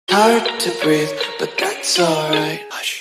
Hard to breathe, but that's alright. Hush.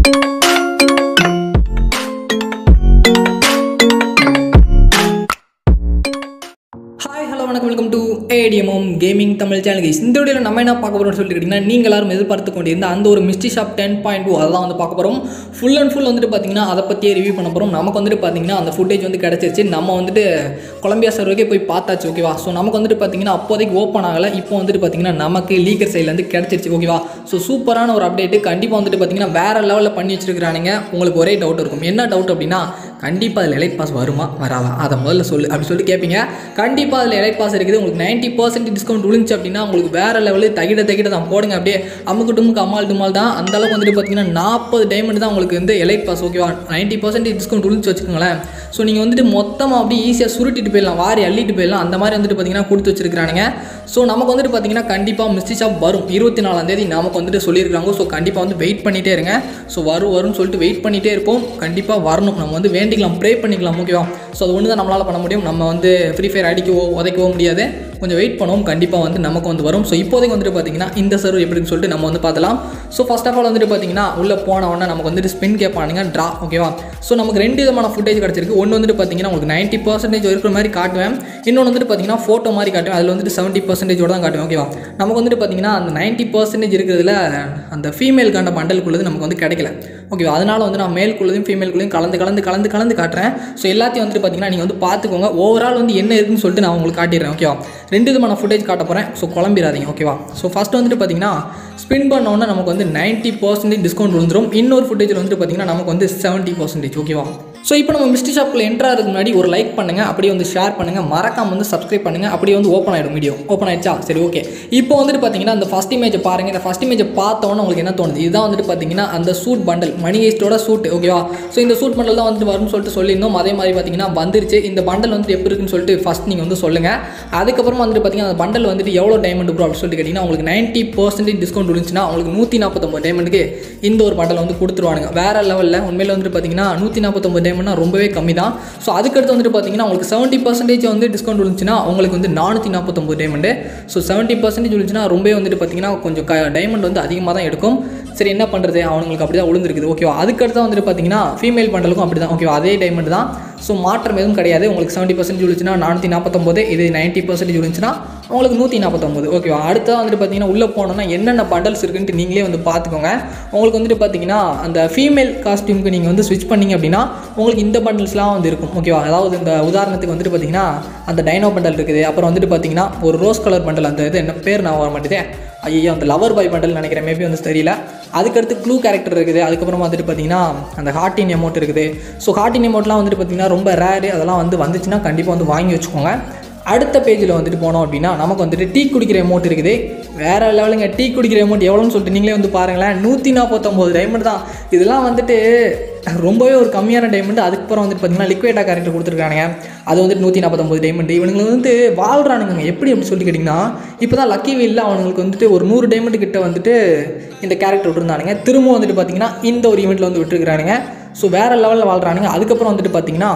Hi hello வணக்கம் welcome to ATMM gaming Tamil channel guys இந்த வீடியோவில் நம்ம என்ன பார்க்க போகிறோம்னு சொல்லிட்டு கேட்டிங்கன்னா நீங்கள் எல்லாரும் எதிர்பார்த்து கொண்டிருந்த அந்த ஒரு mystery shop ten point two அதெல்லாம் வந்து பார்க்க போகிறோம் ஃபுல் அண்ட் ஃபுல் வந்துட்டு பார்த்தீங்கன்னா அதை பற்றியே ரிவ்யூ பண்ண போகிறோம் நமக்கு வந்துட்டு பார்த்தீங்கன்னா அந்த ஃபுட்டேஜ் வந்து கிடச்சிருச்சு நம்ம வந்துட்டு கொலம்பியா சர்வருக்கே போய் பார்த்தாச்சு ஓகேவா ஸோ நமக்கு வந்துட்டு பார்த்தீங்கன்னா அப்போதைக்கு ஓப்பன் ஆகலை இப்போ வந்துட்டு பார்த்தீங்கன்னா நமக்கு லீகர் சைட்லேருந்து கிடச்சிருச்சு ஓகேவா ஸோ சூப்பரான ஒரு அப்டேட்டு கண்டிப்பாக வந்துட்டு பார்த்தீங்கன்னா வேறு லெவலில் பண்ணி வச்சிருக்கிறானுங்க உங்களுக்கு ஒரே டவுட் இருக்கும் என்ன டவுட் அப்படின்னா கண்டிப்பாக அதில் எலைட் பாஸ் வருமா வராதா அதை முதல்ல சொல்லு அப்படி சொல்லிட்டு கேட்பீங்க கண்டிப்பாக அதில் எலைட் பாஸ் இருக்குது உங்களுக்கு நைன்ட்டி பர்சன்ட் டிஸ்கவுண்ட் விழுந்துச்சு அப்படின்னா உங்களுக்கு வேறு லெவலில் தகிட தகிட தான் போடுங்க அப்படியே அமுக்கு டுமுக்கு அம்மாள் டுமால் தான் அந்த அளவுக்கு வந்துட்டு பார்த்தீங்கன்னா நாற்பது டைமண்ட் தான் உங்களுக்கு வந்து எலைட் பாஸ் ஓகேவா நைன்ட்டி பர்சன்ட் டிஸ்கவுண்ட் விழுந்துச்சு வச்சுக்கோங்களேன் ஸோ நீங்கள் வந்துட்டு மொத்தமாக அப்படியே ஈஸியாக சுருட்டிட்டு போயிடலாம் வாரி அள்ளிட்டு போயிடலாம் அந்த மாதிரி வந்துட்டு பார்த்தீங்கன்னா கொடுத்து வச்சிருக்கானுங்க ஸோ நமக்கு வந்துட்டு பார்த்தீங்கன்னா கண்டிப்பாக மிஸ்டி ஷாப் வரும் இருபத்தி நாலாம் தேதி நமக்கு வந்துட்டு சொல்லியிருக்காங்க ஸோ கண்டிப்பாக வந்து வெயிட் பண்ணிகிட்டே இருங்க ஸோ வரும் வரும்னு சொல்லிட்டு வெயிட் பண்ணிகிட்டே இருப்போம் கண்டிப்பாக வரணும் நம்ம வந்து வேண்டிக்கலாம் ப்ரே பண்ணிக்கலாம் ஓகேவா ஸோ அது ஒன்று தான் நம்மளால் பண்ண முடியும் நம்ம வந்து ஃப்ரீ ஃபயர் அடிக்கவோ உதைக்கவோ முடியாது கொஞ்சம் வெயிட் பண்ணுவோம் கண்டிப்பாக வந்து நமக்கு வந்து வரும் ஸோ இப்போதைக்கு வந்துட்டு பார்த்தீங்கன்னா இந்த சர்வ் எப்படின்னு சொல்லிட்டு நம்ம வந்து பார்த்தலாம் ஸோ ஃபர்ஸ்ட் ஆஃப் ஆல் வந்துட்டு பார்த்தீங்கன்னா உள்ளே போன உடனே நமக்கு வந்துட்டு ஸ்பின் கேட்பானுங்க ட்ரா ஓகேவா ஸோ நமக்கு ரெண்டு விதமான ஃபுட்டேஜ் கிடச்சிருக்கு ஒன்று வந்துட்டு பார்த்தீங்கன்னா உங்களுக்கு நைன்ட்டி பர்சன்டேஜ் இருக்கிற மாதிரி காட்டுவேன் இன்னொன்று வந்துட்டு பார்த்தீங்கன்னா ஃபோட்டோ மாதிரி காட்டுவேன் அதில் வந்துட்டு செவன்ட்டி பர்சன்டேஜோட தான் காட்டுவேன் ஓகேவா நமக்கு வந்துட்டு பார்த்தீங்கன்னா அந்த நைன்ட்டி பர்சன்டேஜ் இருக்கிறதுல அந்த ஃபீமேலுக்கான பண்டலுக்குள்ளது நமக்கு வந்து கிடைக்கல ஓகேவா அதனால் வந்து நான் மேல்குள்ளதையும் ஃபீமேல்குள்ளதையும் கலந்து கலந்து கலந்து கலந்து காட்டுறேன் ஸோ எல்லாத்தையும் வந்துட்டு பார்த்தீங்கன்னா நீங்கள் வந்து பார்த்துக்கோங்க ஓவரால் வந்து என்ன இருக்குன்னு சொல்லிட்டு நான் உங்களுக்கு காட்டிடுறேன் ஓகேவா ரெண்டு விதமான ஃபுட்டேஜ் காட்ட போகிறேன் ஸோ குழம்பிடாதீங்க ஓகேவா ஸோ ஃபஸ்ட் வந்துட்டு பார்த்தீங்கன்னா ஸ்பின் பண்ணோன்னா நமக்கு வந்து நைன்ட்டி பர்சன்டேஜ் டிஸ்கவுண்ட் விழுந்துரும் இன்னொரு ஃபுட்டேஜில் வந்துட்டு பார்த்தீங்கன்னா நமக்கு வந்து செவன்ட்டி பர்சன்டேஜ் ஓகேவா ஸோ இப்போ நம்ம மிஸ்டி ஷாப்பில் என்ட்ராகிறதுக்கு முன்னாடி ஒரு லைக் பண்ணுங்கள் அப்படியே வந்து ஷேர் பண்ணுங்கள் மறக்காம வந்து சப்ஸ்கிரைப் பண்ணுங்கள் அப்படியே வந்து ஓப்பன் ஆகிடும் வீடியோ ஓப்பன் ஆயிடுச்சா சரி ஓகே இப்போ வந்துட்டு பார்த்தீங்கன்னா அந்த ஃபஸ்ட் இமேஜை பாருங்கள் இந்த ஃபஸ்ட் இமேஜை பார்த்தோன்னே உங்களுக்கு என்ன தோணுது இதுதான் வந்துட்டு பார்த்தீங்கன்னா அந்த சூட் பண்டல் மணி ஹேஸ்டோட சூட் ஓகேவா ஸோ இந்த சூட் பண்டல் தான் வந்துட்டு வரும்னு சொல்லிட்டு சொல்லியிருந்தோம் அதே மாதிரி பார்த்தீங்கன்னா வந்துருச்சு இந்த பண்டல் வந்துட்டு எப்படி இருக்குன்னு சொல்லிட்டு ஃபஸ்ட் நீங்கள் வந்து சொல்லுங்கள் அதுக்கப்புறமா வந்துட்டு பார்த்தீங்கன்னா அந்த பண்டல் வந்துட்டு எவ்வளோ டைமண்ட் ப்ரோ அப்படின்னு சொல்லிட்டு கேட்டிங்கன்னா உங்களுக்கு நைன்ட்டி பர்சன்டேஜ் டிஸ்கவுண்ட் இருந்துச்சுன்னா உங்களுக்கு நூற்றி நாற்பத்தொம்பது டைமண்டுக்கு இந்த ஒரு பண்டல் வந்து கொடுத்துருவானுங்க வேறு லெவலில் உண்மையில் வந்துட்டு பார்த்தீங்கன்னா நூற்றி நாற்பத்தொம்பது டைமண்ட்னா ரொம்பவே கம்மி தான் ஸோ அதுக்கடுத்து வந்துட்டு பார்த்தீங்கன்னா உங்களுக்கு செவன்ட்டி பர்சன்டேஜ் வந்து டிஸ்கவுண்ட் இருந்துச்சுன்னா உங்களுக்கு வந்து நானூற்றி நாற்பத்தொம்பது டைமண்டு ஸோ செவன்ட்டி பர்சன்டேஜ் இருந்துச்சுன்னா ரொம்பவே வந்துட்டு பார்த்தீங்கன்னா கொஞ்சம் க டைமண்ட் வந்து அதிகமாக தான் எடுக்கும் சரி என்ன பண்ணுறது அவங்களுக்கு அப்படி தான் விழுந்துருக்குது ஓகேவா அதுக்கடுத்து வந்துட்டு பார்த்தீங்கன்னா ஃபீமேல் பண்டலுக்கும் அப்படி தான் ஓகேவா அதே டைமண்ட் தான் ஸோ மாற்றம் எதுவும் கிடையாது உங்களுக்கு செவன்ட்டி பர்சன்டேஜ் விழுந்துச்சுன்னா நானூற்றி நாற்பத்தொம்பது இது நைன்ட்டி பர்சன்டேஜ் விழுந்துச்சுன்னா உங்களுக்கு நூற்றி நாற்பத்தொம்பது ஓகேவா அடுத்ததாக வந்துட்டு பார்த்தீங்கன்னா உள்ளே போனோன்னா என்னென்ன பண்டல்ஸ் இருக்குன்ட்டு நீங்களே வந்து பார்த்துக்கோங்க உங்களுக்கு வந்துட்டு பார்த்தீங்கன்னா அந்த ஃபீமேல் காஸ்டியூமுக்கு நீங்கள் வந்து ஸ்விட்ச் பண்ணீங்க அப்படின்னா உங்களுக்கு இந்த பண்டல்ஸ்லாம் வந்து இருக்கும் ஓகேவா அதாவது இந்த உதாரணத்துக்கு வந்துட்டு பார்த்தீங்கன்னா அந்த டைனோ பண்டல் இருக்குது அப்புறம் வந்துட்டு பார்த்தீங்கன்னா ஒரு ரோஸ் கலர் பண்டல் அந்த இது என்ன பேர் நான் வர மாட்டேதே ஐயோ அந்த லவர் பாய் பண்டல் நினைக்கிறேன் மேபி வந்து தெரியல அதுக்கடுத்து க்ளூ கேரக்டர் இருக்குது அதுக்கப்புறமா வந்துட்டு பார்த்தீங்கன்னா அந்த ஹார்டின் எமௌண்ட் இருக்குது ஸோ ஹார்டின் எமௌண்ட்லாம் வந்துட்டு பார்த்தீங்கன்னா ரொம்ப ரேரு அதெல்லாம் வந்து வந்துச்சுன்னா கண்டிப்பாக வந்து வாங்கி வச்சுக்கோங்க அடுத்த பேஜில் வந்துட்டு போனோம் அப்படின்னா நமக்கு வந்துட்டு டீ குடிக்கிற அமௌண்ட் இருக்குது வேறு லெவலுங்க டீ குடிக்கிற அமௌண்ட் எவ்வளோன்னு சொல்லிட்டு நீங்களே வந்து பாருங்களேன் நூற்றி நாற்பத்தொம்போது டைமண்ட் தான் இதெல்லாம் வந்துட்டு ரொம்பவே ஒரு கம்மியான டைமண்ட் அதுக்கப்புறம் வந்துட்டு பார்த்தீங்கன்னா லிக்விடா கேரக்டர் கொடுத்துருக்கானுங்க அது வந்துட்டு நூற்றி நாற்பத்தொம்பது டைமண்ட் இவனுங்க வந்து வாழ்றானுங்க எப்படி அப்படி சொல்லி கேட்டிங்கன்னா இப்போ தான் லக்கி வீலில் அவனுங்களுக்கு வந்துட்டு ஒரு நூறு டைமண்ட் கிட்ட வந்துட்டு இந்த கேரக்டர் விட்டுருந்தானுங்க திரும்ப வந்துட்டு பார்த்தீங்கன்னா இந்த ஒரு ஈவெண்ட்டில் வந்து விட்டுருக்கானுங்க ஸோ வேறு லெவலில் வாழ்றானுங்க அதுக்கப்புறம் வந்துட்டு பார்த்தீங்கன்னா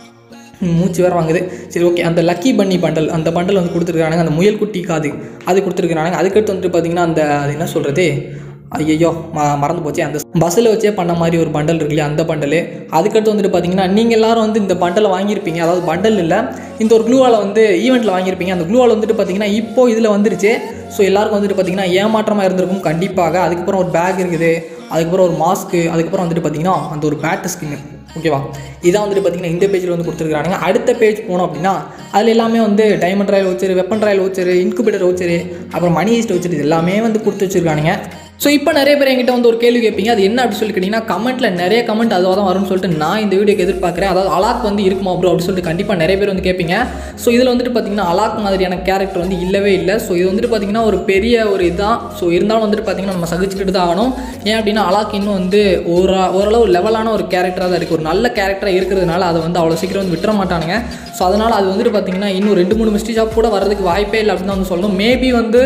மூச்சு வேறு வாங்குது சரி ஓகே அந்த லக்கி பன்னி பண்டல் அந்த பண்டல் வந்து கொடுத்துருக்கானுங்க அந்த முயல் குட்டி காது அது கொடுத்துருக்கானுங்க அதுக்கடுத்து வந்துட்டு பார்த்தீங்கன்னா அந்த அது என்ன சொல்கிறது ஐயோ ம மறந்து போச்சே அந்த பஸ்ஸில் வச்சே பண்ண மாதிரி ஒரு பண்டல் இருக்கு இல்லையா அந்த பண்டல் அதுக்கடுத்து வந்துட்டு பார்த்தீங்கன்னா நீங்கள் எல்லாரும் வந்து இந்த பண்டலை வாங்கியிருப்பீங்க அதாவது பண்டல் இல்லை இந்த ஒரு க்ளூவால் வந்து ஈவெண்ட்டில் வாங்கியிருப்பீங்க அந்த க்ளூவால் வந்துட்டு பார்த்தீங்கன்னா இப்போ இதில் வந்துருச்சு ஸோ எல்லாருக்கும் வந்துட்டு பார்த்தீங்கன்னா ஏமாற்றமாக இருந்திருக்கும் கண்டிப்பாக அதுக்கப்புறம் ஒரு பேக் இருக்குது அதுக்கப்புறம் ஒரு மாஸ்க்கு அதுக்கப்புறம் வந்துட்டு பார்த்தீங்கன்னா அந்த ஒரு பேட்டு ஸ்கின்னு ஓகேவா இதான் வந்துட்டு பார்த்தீங்கன்னா இந்த பேஜில் வந்து கொடுத்துருக்காங்க அடுத்த பேஜ் போனோம் அப்படின்னா அதில் எல்லாமே வந்து diamond royal voucher weapon royal voucher incubator voucher அப்புறம் மணி ஈஸ்ட் வச்சரு இது எல்லாமே வந்து கொடுத்து வச்சிருக்கானுங்க ஸோ இப்போ நிறைய பேர் என்கிட்ட வந்து ஒரு கேள்வி கேட்பீங்க அது என்ன அப்படி சொல்லி கேட்டிங்கன்னா கமெண்ட்டில் நிறைய கமெண்ட் அதுவாக தான் வரும்னு சொல்லிட்டு நான் இந்த வீடியோக்கு எதிர்பார்க்குறேன் அதாவது அலாக் வந்து இருக்குமா ப்ரோ அப்படி சொல்லிட்டு கண்டிப்பாக நிறைய பேர் வந்து கேட்பீங்க ஸோ இதில் வந்துட்டு பார்த்தீங்கன்னா அலாக் மாதிரியான கேரக்டர் வந்து இல்லவே இல்லை ஸோ இது வந்துட்டு பார்த்தீங்கன்னா ஒரு பெரிய ஒரு இதுதான் ஸோ இருந்தாலும் வந்துட்டு பார்த்தீங்கன்னா நம்ம சகிச்சுக்கிட்டு தான் ஆகணும் ஏன் அப்படின்னா அலாக் இன்னும் வந்து ஒரு ஓரளவு லெவலான ஒரு கேரக்டராக தான் இருக்குது ஒரு நல்ல கேரக்டராக இருக்கிறதுனால அதை வந்து அவ்வளோ சீக்கிரம் வந்து விட்டுற மாட்டானுங்க ஸோ அதனால் அது வந்துட்டு பார்த்தீங்கன்னா இன்னும் ரெண்டு மூணு மிஸ்டி ஷாப் கூட வரதுக்கு வாய்ப்பே இல்லை அப்படின்னு தான் வந்து சொல்லணும் மேபி வந்து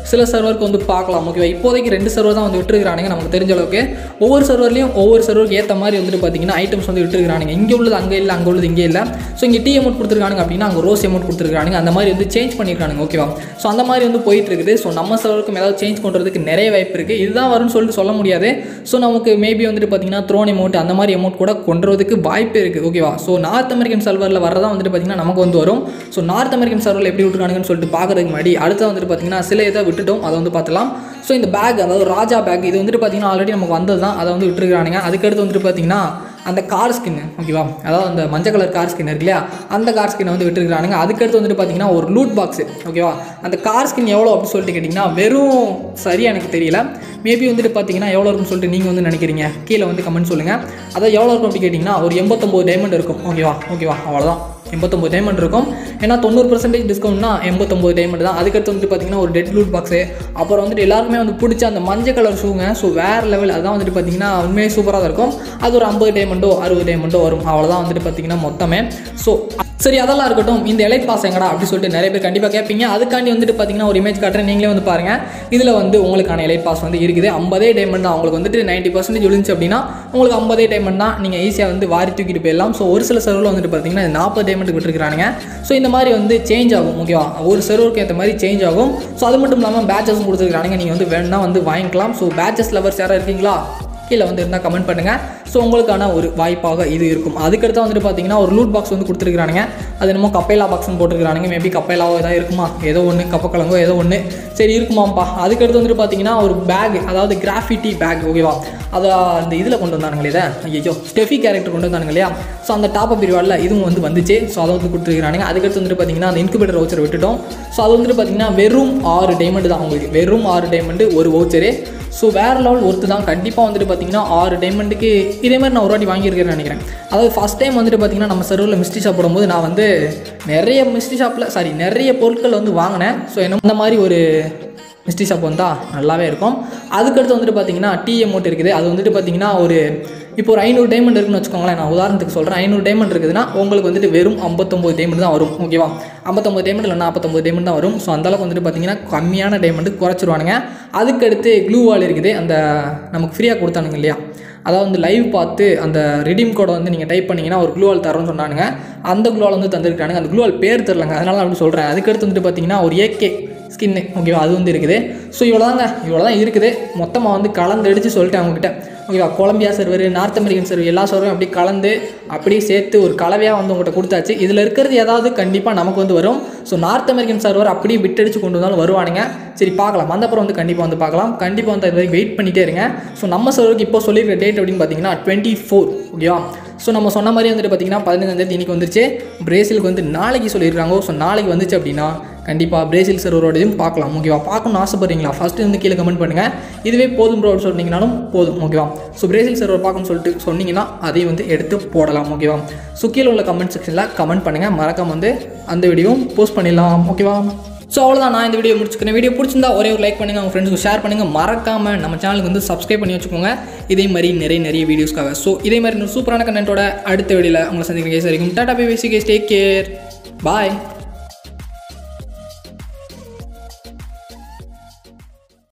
சில சர்வருக்கு வந்து பார்க்கலாம் ஓகேவா இப்போதைக்கு ரெண்டு சர்வர் தான் வந்து விட்டுருக்கானுங்க நமக்கு தெரிஞ்ச அளவுக்கு ஒவ்வொரு சர்வர்லையும் ஒவ்வொரு சர்வருக்கு ஏற்ற மாதிரி வந்துட்டு பார்த்தீங்கன்னா ஐட்டம்ஸ் வந்து விட்டுருக்கானுங்க இங்கே உள்ளது அங்கே இல்லை அங்கே உள்ளது இங்கே இல்லை ஸோ இங்கே டி அமௌண்ட் கொடுத்துருக்கானுங்க அப்படின்னா அங்கே ரோஸ் அமௌண்ட் கொடுத்துருக்கானுங்க அந்த மாதிரி வந்து சேஞ்ச் பண்ணியிருக்கானுங்க ஓகேவா ஸோ அந்த மாதிரி வந்து போயிட்டு இருக்குது ஸோ நம்ம சர்வருக்கும் ஏதாவது சேஞ்ச் பண்ணுறதுக்கு நிறைய வாய்ப்பு இருக்குது இதுதான் வரும்னு சொல்லிட்டு சொல்ல முடியாது ஸோ நமக்கு மேபி வந்துட்டு பார்த்தீங்கன்னா த்ரோன் அமௌண்ட் அந்த மாதிரி அமௌண்ட் கூட கொண்டு வரதுக்கு வாய்ப்பு இருக்குது ஓகேவா ஸோ நார்த் அமெரிக்கன் சர்வரில் வரதான் வந்துட்டு பார்த்தீங்கன்னா நமக்கு வந்து வரும் ஸோ நார்த் அமெரிக்கன் சர்வரில் எப்படி விட்டுருக்கானுங்கன்னு சொல்லிட்டு பார்க்கறதுக்கு முன்னாடி அடுத்து வந்துட்டு பார்த்தீங்கன்னா சில இதை விட்டுட்டோம் அதை வந்து பார்த்துலாம் ஸோ இந்த பேக் அதாவது ராஜா பேக் இது வந்துட்டு பார்த்தீங்கன்னா ஆல்ரெடி நமக்கு வந்தது தான் அதை வந்து விட்டுருக்கானுங்க அதுக்கடுத்து வந்துட்டு பார்த்தீங்கன்னா அந்த கார் ஸ்கின் ஓகேவா அதாவது அந்த மஞ்சள் கலர் கார் ஸ்கின் இருக்கு இல்லையா அந்த கார் ஸ்கின் வந்து விட்டுருக்கானுங்க அதுக்கடுத்து வந்துட்டு பார்த்தீங்கன்னா ஒரு லூட் பாக்ஸ் ஓகேவா அந்த கார் ஸ்கின் எவ்வளோ அப்படின்னு சொல்லிட்டு கேட்டிங்கன்னா வெறும் சரியாக எனக்கு தெரியல மேபி வந்துட்டு பார்த்தீங்கன்னா எவ்வளோ இருக்கும்னு சொல்லிட்டு நீங்கள் வந்து நினைக்கிறீங்க கீழே வந்து கமெண்ட் சொல்லுங்கள் அதாவது எவ்வளோ இருக்கும் அப்படி கேட்டிங்கன்னா ஒரு எண்பத்தொம்போது டைமண்ட் இருக்கும் ஓகேவா ஓகேவா அவ்வளோதான் எண்பத்தொம்பது டைமண்ட் இருக்கும் ஏன்னா தொண்ணூறு பர்சன்டேஜ் டிஸ்கவுண்ட்னா எண்பத்தொம்பது டைமண்ட் தான் அதுக்கடுத்து வந்துட்டு பார்த்தீங்கன்னா ஒரு டெட் லூட் பாக்ஸு அப்புறம் வந்துட்டு எல்லாருக்குமே வந்து பிடிச்ச அந்த மஞ்சள் கலர் ஷூங்க ஸோ வேறு லெவல் அதான் வந்துட்டு பார்த்தீங்கன்னா உண்மையே சூப்பராக தான் இருக்கும் அது ஒரு ஐம்பது டைமண்டோ அறுபது டைமண்டோ வரும் அவ்வளோதான் வந்துட்டு பார்த்தீங்கன்னா மொத்தமே ஸோ சரி அதெல்லாம் இருக்கட்டும் இந்த எலைட் பாஸ் எங்கடா அப்படி சொல்லிட்டு நிறைய பேர் கண்டிப்பாக கேட்பீங்க அதுக்காண்டி வந்துட்டு பார்த்தீங்கன்னா ஒரு இமேஜ் காட்டுறேன் நீங்களே வந்து பாருங்கள் இதில் வந்து உங்களுக்கான எலைட் பாஸ் வந்து இருக்குது ஐம்பதே டைமண்ட் தான் உங்களுக்கு வந்துட்டு நைன்ட்டி பர்சன்டேஜ் விழுந்துச்சு அப்படின்னா உங்களுக்கு ஐம்பதே டைமண்ட் தான் நீங்கள் ஈஸியாக வந்து வாரி தூக்கிட்டு போயிடலாம் ஸோ ஒரு சில சர்வரில் வந்துட்டு பார்த்தீங்கன்னா நாற்பது டைமண்ட் விட்டுருக்கானுங்க ஸோ இந்த மாதிரி வந்து சேஞ்ச் ஆகும் ஓகேவா ஒரு சர்வருக்கு ஏற்ற மாதிரி சேஞ்ச் ஆகும் ஸோ அது மட்டும் இல்லாமல் பேச்சஸும் கொடுத்துருக்கானுங்க நீங்கள் வந்து வேணும்னா வந்து வாங்கிக்கலாம் ஸோ பேச்சஸ் லவர்ஸ் யாராவது இருக்கீங்களா கீழே வந்து இருந்தால் கமெண்ட் பண்ணுங்கள் ஸோ உங்களுக்கான ஒரு வாய்ப்பாக இது இருக்கும் அதுக்கடுத்து வந்துட்டு பார்த்தீங்கன்னா ஒரு லூட் பாக்ஸ் வந்து கொடுத்துருக்கானுங்க அது என்னமோ கப்பைலா பாக்ஸ்னு போட்டுருக்கானுங்க மேபி கப்பைலாவோ ஏதாவது இருக்குமா ஏதோ ஒன்று கப்பக்கிழங்கோ ஏதோ ஒன்று சரி இருக்குமாப்பா அதுக்கடுத்து வந்துட்டு பார்த்தீங்கன்னா ஒரு பேக் அதாவது கிராஃபிட்டி பேக் ஓகேவா அதை அந்த இதில் கொண்டு வந்தானுங்களே இதை ஐயோ ஸ்டெஃபி கேரக்டர் கொண்டு வந்தானுங்க இல்லையா ஸோ அந்த டாப் அப் பீரியடில் இதுவும் வந்து வந்துச்சு ஸோ அதை வந்து கொடுத்துருக்கானுங்க அதுக்கடுத்து வந்துட்டு பார்த்தீங்கன்னா அந்த இன்குபேட்டர் வவுச்சர் விட்டுட்டோம் ஸோ அது வந்துட்டு பார்த்தீங்கன்னா வெறும் ஆறு டைமண்ட் தான் உங்களுக்கு வெறும் ஆறு டைமண்டு ஒரு வவுச்சரு ஸோ வேறு லெவல் ஒருத்து தான் கண்டிப்பாக வந்துட்டு பார்த்தீங்கன்னா ஆறு டைமண்டுக்கு இதே மாதிரி நான் ஒரு வாட்டி வாங்கியிருக்கேன்னு நினைக்கிறேன் அதாவது ஃபஸ்ட் டைம் வந்துட்டு பார்த்தீங்கன்னா நம்ம சர்வரில் மிஸ்டி ஷாப் போடும்போது நான் வந்து நிறைய மிஸ்டி ஷாப்பில் சாரி நிறைய பொருட்கள் வந்து வாங்கினேன் ஸோ என்ன இந்த மாதிரி ஒரு மிஸ்டி ஷாப் வந்தால் நல்லாவே இருக்கும் அதுக்கடுத்து வந்துட்டு பார்த்தீங்கன்னா டீ அமௌண்ட் இருக்குது அது வந்துட்டு பார்த்தீங்கன்னா ஒரு இப்போ ஒரு ஐநூறு டைமண்ட் இருக்குன்னு வச்சுக்கோங்களேன் நான் உதாரணத்துக்கு சொல்கிறேன் ஐநூறு டைமண்ட் இருக்குதுன்னா உங்களுக்கு வந்துட்டு வெறும் ஐம்பத்தொம்போது டைமண்ட் தான் வரும் ஓகேவா ஐம்பத்தொம்பது டைமண்ட் இல்லை நாற்பத்தொம்பது டைமண்ட் தான் வரும் ஸோ அந்தளவுக்கு வந்துட்டு பார்த்தீங்கன்னா கம்மியான டைமண்ட் குறைச்சிருவானுங்க அதுக்கடுத்து க்ளூ வால் இருக்குது அந்த நமக்கு ஃப்ரீயாக கொடுத்தானுங்க இல்லையா அதாவது வந்து லைவ் பார்த்து அந்த ரிடீம் கோடை வந்து நீங்கள் டைப் பண்ணிங்கன்னா ஒரு க்ளூவால் தரோன்னு சொன்னானுங்க அந்த க்ளூவால் வந்து தந்திருக்கானுங்க அந்த க்ளூவால் பேர் தெரிலங்க அதனால நான் அப்படி சொல்கிறேன் அதுக்கடுத்து வந்துட்டு பார்த்தீங்கன்னா ஒரு ஏகே ஸ்கின்னு ஓகேவா அது வந்து இருக்குது ஸோ இவ்வளோதாங்க இவ்வளோ தான் இருக்குது மொத்தமாக வந்து கலந்தடிச்சு சொல்லிட்டேன் அவங்ககிட்ட ஓகேவா Colombia server north American server எல்லா சர்வரும் அப்படி கலந்து அப்படியே சேர்த்து ஒரு கலவையாக வந்து உங்கள்கிட்ட கொடுத்தாச்சு இதில் இருக்கிறது ஏதாவது கண்டிப்பாக நமக்கு வந்து வரும் ஸோ நார்த் அமெரிக்கன் சர்வர் அப்படியே விட்டடிச்சு கொண்டு வந்தாலும் வருவானுங்க சரி பார்க்கலாம் வந்தப்புறம் வந்து கண்டிப்பாக வந்து பார்க்கலாம் கண்டிப்பாக வந்து அது வரைக்கும் வெயிட் பண்ணிகிட்டே இருங்க ஸோ நம்ம சர்வருக்கு இப்போ சொல்லியிருக்க டேட் அப்படின்னு பார்த்தீங்கன்னா டுவெண்ட்டி ஃபோர் ஓகேவா ஸோ நம்ம சொன்ன மாதிரி வந்துட்டு பார்த்தீங்கன்னா பதினஞ்சாந்தேதி இன்னைக்கு வந்துருச்சு பிரேசிலுக்கு வந்து நாளைக்கு சொல்லியிருக்காங்க ஸோ நாளைக்கு வந்துச்சு அப்படின்னா கண்டிப்பாக பிரேசில் சர்வரோடையும் பார்க்கலாம் ஓகேவா பார்க்கணும்னு ஆசைப்படுறீங்களா ஃபஸ்ட்டு வந்து கீழே கமெண்ட் பண்ணுங்கள் இதுவே போதும் ப்ரோ சொன்னீங்கனாலும் போதும் ஓகேவா ஸோ பிரேசில் சர்வர் பார்க்கணும்னு சொல்லிட்டு சொன்னீங்கன்னா அதையும் வந்து எடுத்து போடலாம் ஓகேவா ஸோ கீழே உள்ள கமெண்ட் செக்ஷனில் கமெண்ட் பண்ணுங்கள் மறக்காம வந்து அந்த வீடியோவும் போஸ்ட் பண்ணிடலாம் ஓகேவா ஸோ அவ்வளோதான் நான் இந்த வீடியோ முடிச்சுக்கிறேன் வீடியோ பிடிச்சிருந்தா ஒரே ஒரு லைக் பண்ணுங்கள் உங்கள் ஃப்ரெண்ட்ஸ்க்கு ஷேர் பண்ணுங்கள் மறக்காமல் நம்ம சேனலுக்கு வந்து சப்ஸ்கிரைப் பண்ணி வச்சுக்கோங்க இதே மாதிரி நிறைய நிறைய வீடியோஸ்க்காக ஸோ இதே மாதிரி இன்னும் சூப்பரான கண்டென்ட்டோட அடுத்த வீடியோவில் உங்களை சந்திக்கிறேன் கேஸ் வரைக்கும் டாடா பை பேசி கேஸ் டேக் கேர் பாய்